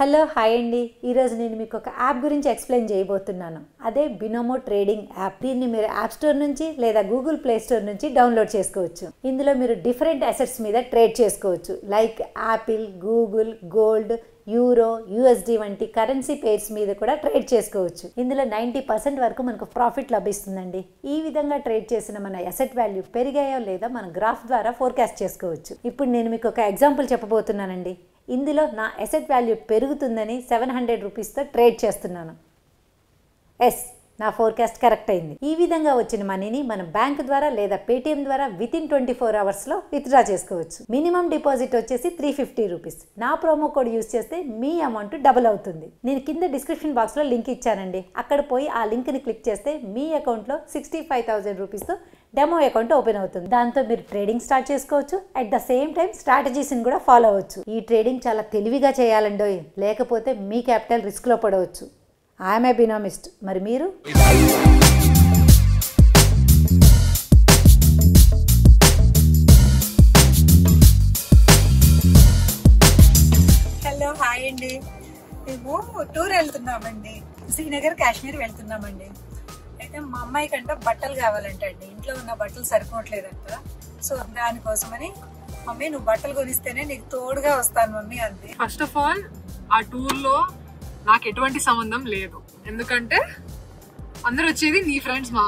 Hello hi అండి ఈరోజు నేను మీకు ఒక యాప్ గురించి ఎక్స్ప్లెయిన్ చేయబోతున్నాను అదే బినోమో ట్రేడింగ్ యాప్ దీన్ని మీరు యాప్ స్టోర్ నుంచి లేదా గూగుల్ ప్లే స్టోర్ నుంచి డౌన్లోడ్ చేసుకోవచ్చు ఇందులో మీరు డిఫరెంట్ అసెట్స్ మీద ట్రేడ్ చేసుకోవచ్చు like Apple Google gold euro USD వంటి కరెన్సీ పేర్స్ మీద కూడా ట్రేడ్ చేసుకోవచ్చు ఇందులో నైంటీ పర్సెంట్ వరకు మనకు ప్రాఫిట్ లభిస్తుందండి ఈ విధంగా ట్రేడ్ చేసిన మన అసెట్ వాల్యూ పెరిగాయో లేదా మన గ్రాఫ్ ద్వారా ఫోర్కాస్ట్ చేసుకోవచ్చు ఇప్పుడు నేను మీకు ఒక ఎగ్జాంపుల్ చెప్పబోతున్నానండి ఇందులో నా అసెట్ వాల్యూ పెరుగుతుందని సెవెన్ హండ్రెడ్ రూపీస్తో ట్రేడ్ చేస్తున్నాను ఎస్ నా ఫోర్కాస్ట్ కరెక్ట్ అయింది ఈ విధంగా వచ్చిన మనీని మనం బ్యాంక్ ద్వారా లేదా పేటిఎం ద్వారా విత్ ఇన్ ట్వంటీ ఫోర్ అవర్స్లో విత్డ్రా చేసుకోవచ్చు మినిమం డిపాజిట్ వచ్చేసి త్రీ ఫిఫ్టీ రూపీస్ నా ప్రోమో కోడ్ యూస్ చేస్తే మీ అమౌంట్ డబుల్ అవుతుంది నేను కింద డిస్క్రిప్షన్ బాక్స్లో లింక్ ఇచ్చానండి అక్కడ పోయి ఆ లింక్ని క్లిక్ చేస్తే మీ అకౌంట్లో సిక్స్టీ ఫైవ్ థౌసండ్ రూపీస్తో డెమో అకౌంట్ ఓపెన్ అవుతుంది దాంతో మీరు ట్రేడింగ్ స్టార్ట్ చేసుకోవచ్చు అట్ ద సేమ్ టైం స్ట్రాటజీస్ని కూడా ఫాలో అవ్వచ్చు ఈ ట్రేడింగ్ చాలా తెలివిగా చేయాలండోయ్ లేకపోతే మీ క్యాపిటల్ రిస్క్లో పడవచ్చు ఐఎమ్ ఏ బినామిస్ట్ మరి మీరు హలో హాయ్ అండి మేము టూర్ వెళ్తున్నామండి శ్రీనగర్ కాశ్మీర్ వెళ్తున్నామండి అయితే మా అమ్మాయి కంట బట్టలు కావాలంట అండి ఇంట్లో ఉన్న బట్టలు సరిపోవట్లేదంట సో దానికోసమని మమ్మీ నువ్వు బట్టలు కొనిస్తేనే నీకు తోడుగా వస్తాను మమ్మీ అంది ఫస్ట్ ఆఫ్ ఆల్ ఆ టూర్ లో నాకు ఎటువంటి సంబంధం లేదు ఎందుకంటే అందరు వచ్చేది నీ ఫ్రెండ్స్ మా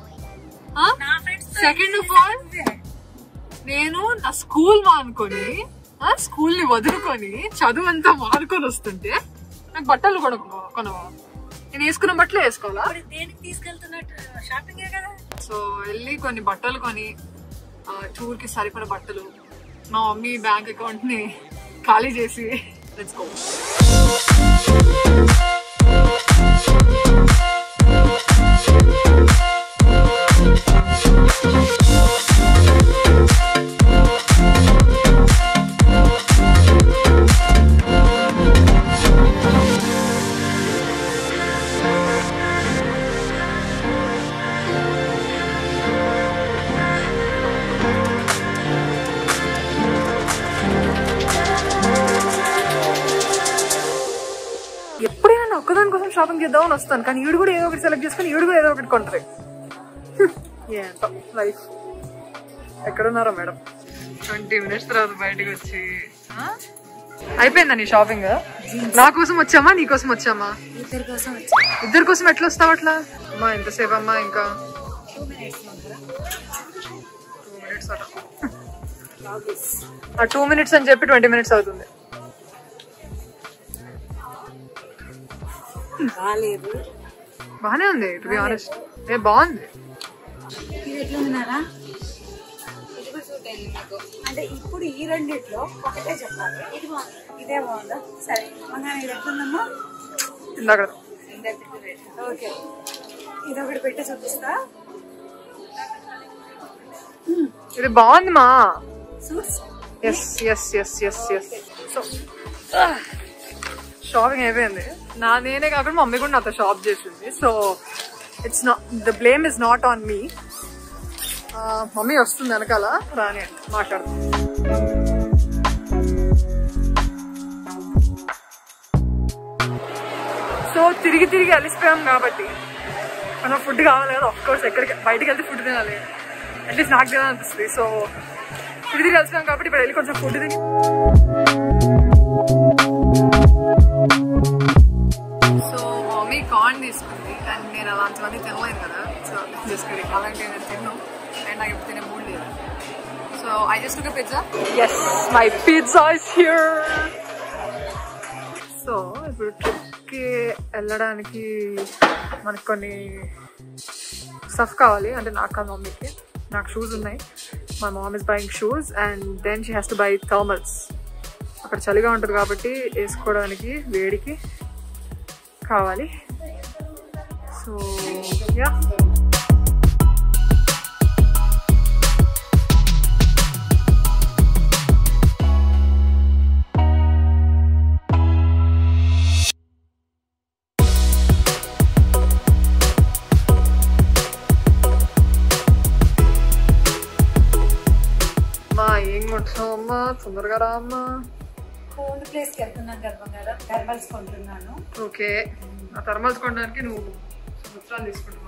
సెకండ్ ఆఫ్ ఆల్ నేను నా స్కూల్ మానుకొని ఆ స్కూల్ ని వదులుకొని చదువు అంతా మానుకొని వస్తుంటే నాకు బట్టలు కూడా కొనవా నేను వేసుకున్న బట్టలు వేసుకోవాలా దేనికి తీసుకెళ్తున్నట్టు షాపింగే కదా సో వెళ్ళి కొన్ని బట్టలు కొని టూర్ కి సరిపడ బట్టలు మా మమ్మీ బ్యాంక్ అకౌంట్ ని ఖాళీ చేసి లెట్స్ గో ఎప్పుడైనా ఒక్కదాని కోసం షాపింగ్ చేద్దామని వస్తాను కానీ ఈడు కూడా ఏదో ఒకటి సెలెక్ట్ చేసుకుని ఈడు కూడా ఏదో ఒకటి కొంటారు ఏంటో లైఫ్ ఎక్కడున్నారో మేడం ట్వంటీ మినిట్స్ తర్వాత బయటకు వచ్చి ఆ? అయిపోయిందా నీ షాపింగ్ నా కోసం వచ్చామా నీ కోసం వచ్చామా ఇద్దరి కోసం వచ్చా ఇద్దరి కోసం ఎట్లా వస్తావు అట్లా అమ్మా ఎంతసేపు అమ్మా ఇంకా టూ మినిట్స్ ఉంటారా టూ మినిట్స్ అట ఆ టూ మినిట్స్ అని చెప్పి ట్వంటీ మినిట్స్ అవుతుంది బాగాలేదు బానే ఉంది టు బి ఆనెస్ట్ ఏ బాగుంది ఇది ఎట్లా ఉన్నారా ఇది కూడా సూట్ అయింది నాకు అంటే ఇప్పుడు ఈ రెండిట్లో ఒకటే చెప్పాలి ఇది బాగుంది ఇదే బాగుందా సరే మంగా ఇది ఎట్లుందమ్మా ఇందాక ఓకే ఇది ఒకటి పెట్టి చూపిస్తా ఇది బాగుంది మా suits yes yes yes yes yes so shopping అయిపోయింది నా నేనే కాకుండా మమ్మీ కూడా నాతో షాప్ చేసింది so it's not the blame is not on me mummy వస్తుంది వెనకాల రాని మాట్లాడుతుంది సో తిరిగి తిరిగి అలిసిపోయాం కాబట్టి మనం ఫుడ్ కావాలి కదా ఆఫ్ కోర్స్ ఎక్కడికి బయటికి వెళ్తే ఫుడ్ తినాలి అట్లీస్ట్ నాకు తినాలనిపిస్తుంది సో తిరిగి తిరిగి అలిసిపోయాం కాబట్టి ఇప్పుడు వెళ్ళి కొంచెం ఫుడ్ తిని సో మమ్మీ కార్న్ తీసుకుంది అండ్ నేను అలా అంతమంది తినలేదు కదా సో తీసుకుని అలాంటి నేను తిన్నాను అండ్ నాకు ఇప్పుడు తినే మూడ్ లేదు సో ఐ జస్ట్ ఒక pizza yes my pizza is here so ఇప్పుడు ట్రిప్కి వెళ్ళడానికి మనకు కొన్ని స్టఫ్ కావాలి అంటే నాకు కాదు మమ్మీకి నాకు షూస్ ఉన్నాయి my mom is buying shoes and then she has to buy thermals అక్కడ చలిగా ఉంటుంది కాబట్టి వేసుకోవడానికి వేడికి కావాలి సో యా మా ఏం కొంటున్నావు అమ్మా తొందరగా రా అమ్మా ఓల్డ్ ప్లేస్ కి వెళ్తున్నాను కదా బంగారం థర్మల్స్ కొంటున్నాను ఓకే ఆ థర్మల్స్ కొనడానికి నువ్వు సంవత్సరాలు తీసుకుంటున్నావు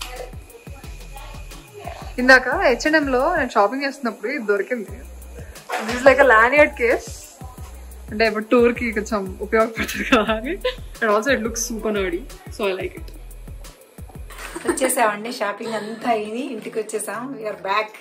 ఇందాక హెచ్ఎన్ఎం లో నేను షాపింగ్ చేస్తున్నప్పుడు ఇది దొరికింది this like a lanyard case అంటే ఇప్పుడు టూర్ కి కొంచెం ఉపయోగపడుతుంది కదా అని and also it looks super nerdy so I like it వచ్చేసామండి షాపింగ్ అంతా అయింది ఇంటికి వచ్చేసాం యూఆర్ బ్యాక్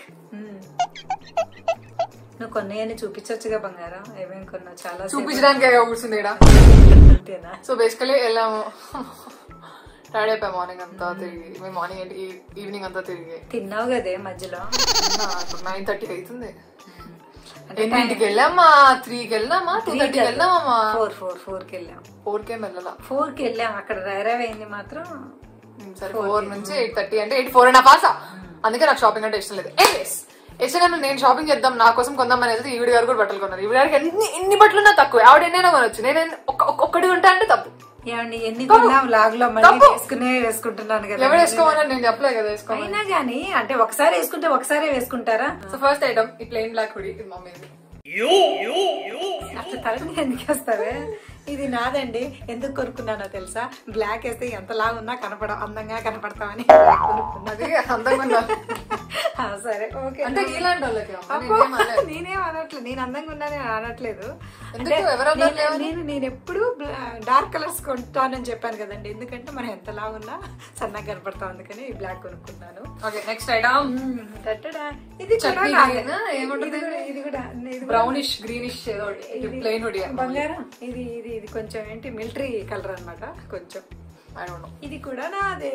నువ్వు కొన్నాయని చూపించొచ్చుగా బంగారం ఏమేమి కొన్నావు చాలా సేపు చూపించడానికి కూర్చుంది ఇక్కడ అంతేనా సో బేసికలీ వెళ్ళాము టైర్డ్ అయిపోయాం మార్నింగ్ అంతా తిరిగి మేము మార్నింగ్ ఏంటి ఈవినింగ్ అంతా తిరిగి తిన్నావు కదే మధ్యలో నైన్ థర్టీ అవుతుంది ఎన్నింటికి వెళ్ళామా త్రీకి వెళ్ళామా టూ థర్టీకి వెళ్ళామా ఫోర్ ఫోర్ ఫోర్ కి వెళ్ళాం ఫోర్ కేం వెళ్ళాలా ఫోర్ కి వెళ్ళాం అక్కడ రైరవ్ అయింది మాత్రం సరే ఫోర్ నుంచి ఎయిట్ థర్టీ అంటే ఎయిట్ ఫోర్ అండ్ హాఫ్ ఆసా అందుకే నాకు షాపింగ్ అంటే ఇష్టం లేదు ఎస్ యశ్వగారు నేను షాపింగ్ చేద్దాం నా కోసం కొందాం అనేది ఈవిడ గారు కూడా బట్టలు కొన్నారు ఈవిడ గారికి ఎన్ని ఎన్ని బట్టలు ఉన్నా తక్కువ ఆవిడ ఎన్నైనా కొనొచ్చు నేను ఒక్క- ఒక్క- ఒక్కటి ఉంటా అంటే తప్పు ఏమండి ఎన్ని కొన్నాం లాగ్ లో మళ్ళీ తప్పు. వేసుకునే వేసుకుంటున్నాను కదా ఎవరు వేసుకోమని నేను చెప్పలేదు కదా వేసుకోమని అయినా గానీ అంటే ఒకసారి వేసుకుంటే ఒకసారి వేసుకుంటారా సో ఫస్ట్ ఐటమ్ ఈ ప్లెయిన్ బ్లాక్ హుడీ ఇది మమ్మీది అట్లా తలని ఎందుకు వస్తావే ఇది నాదండి ఎందుకు కొనుక్కున్నానో తెలుసా బ్లాక్ వేస్తే ఎంత లాగా ఉన్నా కనపడ అందంగా కనపడతామని కొనుక్కున్నా అది అందంగా ఉండాలి. ఆ, సరే ఓకే అంటే ఇలాంటి వాళ్ళకి అమ్మ, అబ్బో, నేనేం అనలేదు. నేనేం అనట్లేదు నేను అందంగా ఉన్నానని అనట్లేదు ఎందుకు? అంటే ఎవరు అన్నారు నేను- నేను నేను ఎప్పుడు డార్క్ కలర్స్ కొంటానని చెప్పాను కదండి ఎందుకంటే మనం ఎంత లాగా ఉన్నా సన్నగా కనపడతాం అందుకని ఈ బ్లాక్ కొనుక్కున్నాను ఓకే నెక్స్ట్ ఐటమ్ మ్మ్, టట్టడా. ఇది కూడా చట్నీ నాదే. green ఆ? ఏముంటుంది? ఇది కూడా- ఇది కూడా ఇది కూడా- బ్రౌనిష్ గ్రీనిష్ ఏదో ప్లెయిన్ హుడీ బంగారం ఇది ఇది ఇది కొంచెం ఏంటి మిలిటరీ కలర్ అన్నమాట కొంచెం ఐ డోంట్ నో ఇది కూడా నాదే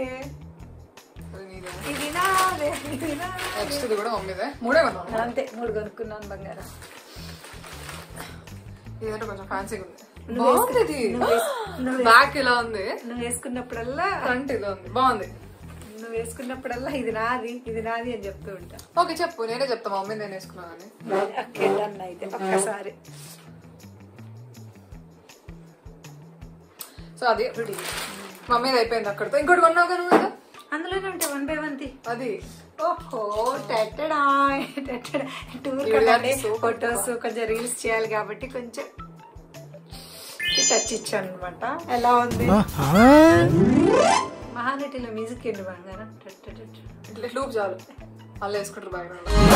ఇది నాదే ఇది నాదే. నెక్స్ట్ ఇది కూడా మమ్మీదే మూడే కొన్నాను అంతే మూడు కొనుక్కున్నాను బంగారం ఇదంటే కొంచెం ఫ్యాన్సీగా ఉంది నువ్వు బాగుంది ఇది నువ్వు వేసు- నువ్వు బ్యాక్ ఇలా ఉంది నువ్వు వేసుకున్నప్పుడల్లా ఫ్రంట్ ఇలా ఉంది బాగుంది నువ్వు వేసుకున్నప్పుడల్లా ఇది నాది ఇది నాది అని చెప్తూ ఉంటా ఓకే చెప్పు నేనే చెప్తా మమ్మీ నేను వేసుకున్నాను ఓకే డన్ అయితే ఒక్కసారి సో అది మమ్మీది అయిపోయింది అక్కడితో ఇంకోటి కొన్నావు కదా నువ్వు ఏదో? అందులోనే ఉంటాయి వన్ బై వన్ తి అది ఓహో టెట్టడా టెట్టడా టూర్ ఇవి కదండి so ఫొటోస్ కొంచెం రీల్స్ చేయాలి కాబట్టి కొంచెం టచ్ ఇచ్చాను అనమాట ఎలా ఉంది మహానటిలో మ్యూజిక్ ఏంటి బంగారం టట్టటట్. ఇట్లా లూప్ చాలు అలా వేసుకుంటారు బాగా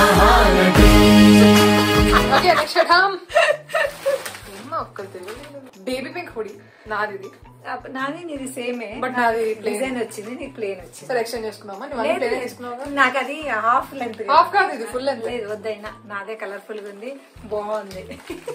ఓకే నెక్స్ట్ ఐటమ్ ఏమ్మా ఒక్కరు తెలియదు బేబీ పింక్ హుడీ నాది ఇది అప్ప- నాది నీది సేమే But నాది plain. డిజైన్ వచ్చింది నీకు ప్లేన్ వచ్చింది సరే ఎక్స్చేంజ్ చేసుకుందామా నువ్వు అన్ని లేదు, ప్లేన్ వేసుకున్నావు నాకు అది హాఫ్ లెంత్ హాఫ్ కాదు ఇది ఫుల్ లెంత్ లేదు వద్దైనా నాదే కలర్ఫుల్ గా ఉంది బాగుంది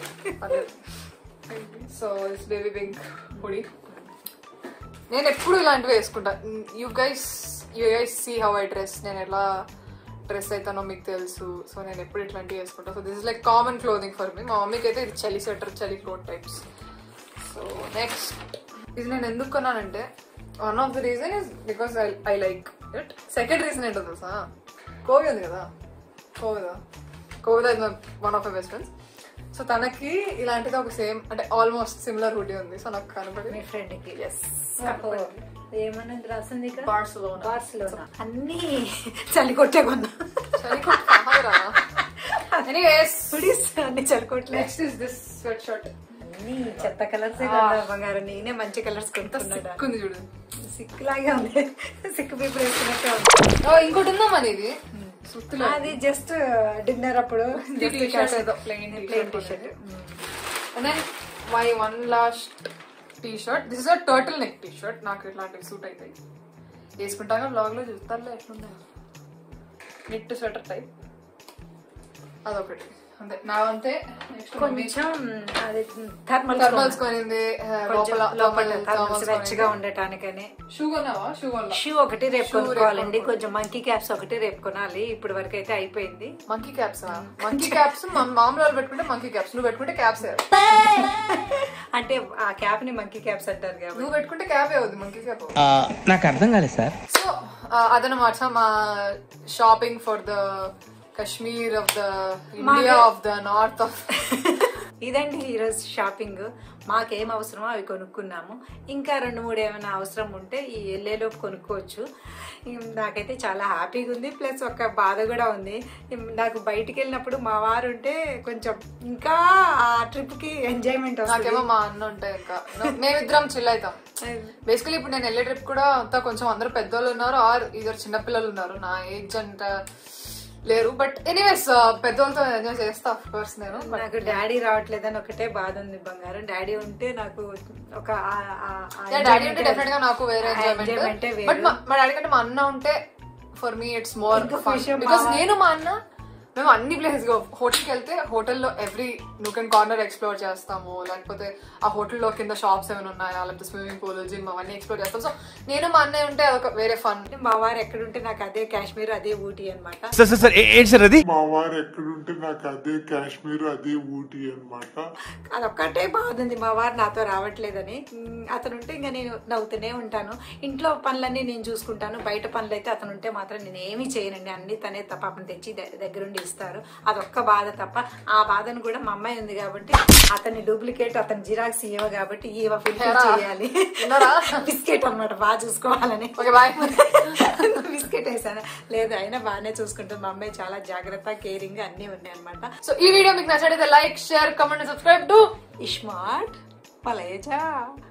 so it's baby pink hoodie నేను ఎప్పుడు ఇలాంటివి వేసుకుంటా you guys you guys see how I dress నేను ఎలా డ్రెస్ అవుతానో మీకు తెలుసు సో నేను ఎప్పుడు ఇట్లాంటివి వేసుకుంటా so this is like common clothing for me మా మమ్మీకి అయితే ఇది చలి స్వెటర్ చలి క్లోత్ టైప్స్ సో నెక్స్ట్ ఇది నేను ఎందుకు కొన్నానంటే one of the reason is because I I like it second reason ఏంటో తెలుసా కోవి ఉంది కదా Kovida Kovida is one of my best friends so తనకి ఇలాంటిది ఒక సేమ్ అంటే ఆల్మోస్ట్ సిమిలర్ హుడీ ఉంది సో నాకు కనపడి మీ ఫ్రెండ్ కి ఎస్ ఏమన్నది రాసింది ఇక్కడ బార్సిలోనా బార్సిలోనా అన్ని చలి కొట్టే కొన్నా చలి కాదురా ఎనీవేస్ హుడీస్ అన్ని చలి కొట్టలే next is this sweatshirt అన్ని చెత్త కలర్స్ కొన్నా బంగారం నేనే మంచి కలర్స్ కొనుక్కున్నాడా ఉంది చూడు సిక్ లాగే ఉంది సిక్ పీపుల్ వేసుకున్నట్టే ఉంది ఓ ఇంకోటి ఉందా మన ఇది సుత్తులో అది జస్ట్ డిన్నర్ అప్పుడు t-shirt ఏదో plain plain t-shirt T shirt and then my one last T shirt this is a turtle neck T shirt నాకు ఇట్లాంటివి సూట్ అవుతాయి వేసుకుంటాగా బ్లాగ్ లో చూస్తారులే ఎట్లుండే నిట్ స్వెటర్ టైప్ అదొకటి అంతే నా అంతే నెక్స్ట్ కొంచెం అది థర్మల్ థర్మల్స్ కొనింది ఆ, లోపల లోపల thermals థర్మల్స్ కొనింది. వెచ్చగా ఉండటానికని షూ కొన్నావా షూ కొన్నా షూ ఒకటి రేపు కొనుక్కోవాలండి కొంచెం మంకీ క్యాప్స్ ఒకటి రేపు కొనాలి ఇప్పుడు వరకు అయితే అయిపోయింది మంకీ క్యాప్స్ మంకీ క్యాప్స్ మామూలు వాళ్ళు పెట్టుకుంటే మంకీ క్యాప్స్ నువ్వు పెట్టుకుంటే క్యాప్స్ అంటే ఆ క్యాప్ ని మంకీ క్యాప్స్ అంటారు కాబట్టి నువ్వు పెట్టుకుంటే క్యాప్ అవుద్ది మంకీ క్యాప్ ఆ, నాకు అర్థం కాలేదు సార్ సో అదనమాట మా shopping for the Kashmir of the India of the north of ఇదండి ఈరోజు షాపింగ్ మాకేం అవసరమో అవి కొనుక్కున్నాము ఇంకా రెండు మూడు ఏమైనా అవసరం ఉంటే ఈ వెళ్ళేలోపు కొనుక్కోవచ్చు ఇం, నాకైతే చాలా హ్యాపీగా ఉంది ప్లస్ ఒక బాధ కూడా ఉంది ఇం, నాకు బయటికి వెళ్ళినప్పుడు మా వారు ఉంటే కొంచెం ఇంకా ఆ ట్రిప్కి ఎంజాయ్మెంట్ నాకేమో వస్తుంది మా అన్న ఉంటాయి ఇంకా మేమిద్దరం చిల్ అవుతాం బేసికలీ ఇప్పుడు నేను వెళ్ళే ట్రిప్ కూడా అంతా కొంచెం అందరూ పెద్దోళ్ళు ఉన్నారు ఆర్ ఇద్దరు చిన్నపిల్లలు ఉన్నారు నా ఏజ్ అంత లేరు బట్ ఎనీవేస్ పెద్దోళ్ళతో ఎంజాయ్ చేస్తా ఆఫ్ కోర్స్ నేను But నాకు డాడీ రావట్లేదని ఒకటే బాధ ఉంది బంగారం డాడీ ఉంటే నాకు ఒక ఆ- ఆ- ఆ డాడీ ఉంటే enjoyment- డెఫినెట్ గా నాకు వేరే ఆ enjoyment ఏ ఎంజాయ్మెంట్ వేరు. బట్ మా డాడీ కంటే మా అన్న ఉంటే ఫర్ మీ ఇట్స్ మోర్ ఇంకొక విషయం బికాస్ మా- నేను మా అన్న మేము అన్ని ప్లేసెస్ హోటల్కి వెళ్తే హోటల్లో every nook and corner explore చేస్తాము లేకపోతే ఆ హోటల్లో కింద షాప్స్ ఏమైనా ఉన్నాయా లేకపోతే స్విమ్మింగ్ పూల్ జిమ్ అవన్నీ ఎక్స్ప్లోర్ చేస్తాం సో నేను మా అన్నయ్య ఉంటే అదొక వేరే ఫన్ మా వారు ఎక్కడుంటే నాకు అదే కాశ్మీర్ అదే ఊటీ అన్నమాట సార్ సార్ సార్ ఏ- ఏంటి సార్ అది మా వారు ఎక్కడుంటే నాకు అదే కాశ్మీర్ అదే ఊటీ అన్నమాట అదొక్కటే బాధ ఉంది మా వారు నాతో రావట్లేదని ఉమ్, అతను ఉంటే ఇంకా నేను నవ్వుతూనే ఉంటాను ఇంట్లో పనులన్నీ నేను చూసుకుంటాను బయట పనులు అయితే అతను ఉంటే మాత్రం నేను ఏమీ చేయనండి అన్ని తనే తప్ప పాపం తెచ్చి ద- దగ్గరుండి ఇస్తారు అదొక్క బాధ తప్ప ఆ బాధను కూడా మా అమ్మాయి ఉంది కాబట్టి అతని డూప్లికేట్ అతని జిరాక్స్ ఇవ్వ కాబట్టి ఈవ ఫుల్ఫిల్ చేయాలి విన్నారా? బిస్కెట్ అన్నమాట బాగా చూసుకోవాలని ఓకే బాయ్ బిస్కెట్ వేసాను లేదు అయినా బాగానే చూసుకుంటుంది మా అమ్మాయి చాలా జాగ్రత్త కేరింగ్ అన్నీ ఉన్నాయి అనమాట సో ఈ వీడియో మీకు నచ్చినట్లయితే like share comment subscribe to iSmart పలేజా